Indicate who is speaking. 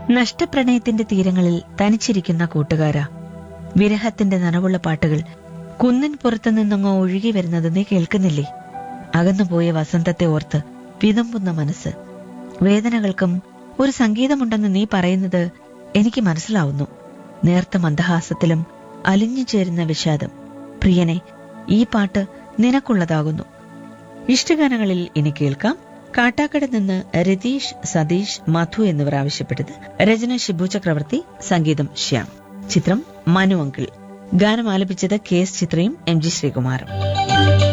Speaker 1: നഷ്ടപ്രണയത്തിന്റെ തീരങ്ങളിൽ തനിച്ചിരിക്കുന്ന കൂട്ടുകാരാ വിരഹത്തിന്റെ നനവുള്ള പാട്ടുകൾ കുന്നിൻ പുറത്തു നിന്നങ്ങോ ഒഴുകി വരുന്നത് നീ കേൾക്കുന്നില്ലേ അകന്നുപോയ വസന്തത്തെ ഓർത്ത് വിതുമ്പുന്ന മനസ്സ് വേദനകൾക്കും ഒരു സംഗീതമുണ്ടെന്ന് നീ പറയുന്നത് എനിക്ക് മനസ്സിലാവുന്നു നേർത്ത മന്ദഹാസത്തിലും അലിഞ്ഞു ചേരുന്ന വിഷാദം പ്രിയനെ ഈ പാട്ട് നിനക്കുള്ളതാകുന്നു ഇഷ്ടഗാനങ്ങളിൽ ഇനി കേൾക്കാം കാട്ടാക്കട നിന്ന് രതീഷ് സതീഷ് മധു എന്നിവർ ആവശ്യപ്പെട്ടത് രചന ഷിബു ചക്രവർത്തി സംഗീതം ശ്യാം ചിത്രം മനു അങ്കിൾ ഗാനം ആലപിച്ചത് കെ എസ് ചിത്രയും എം ജി ശ്രീകുമാറും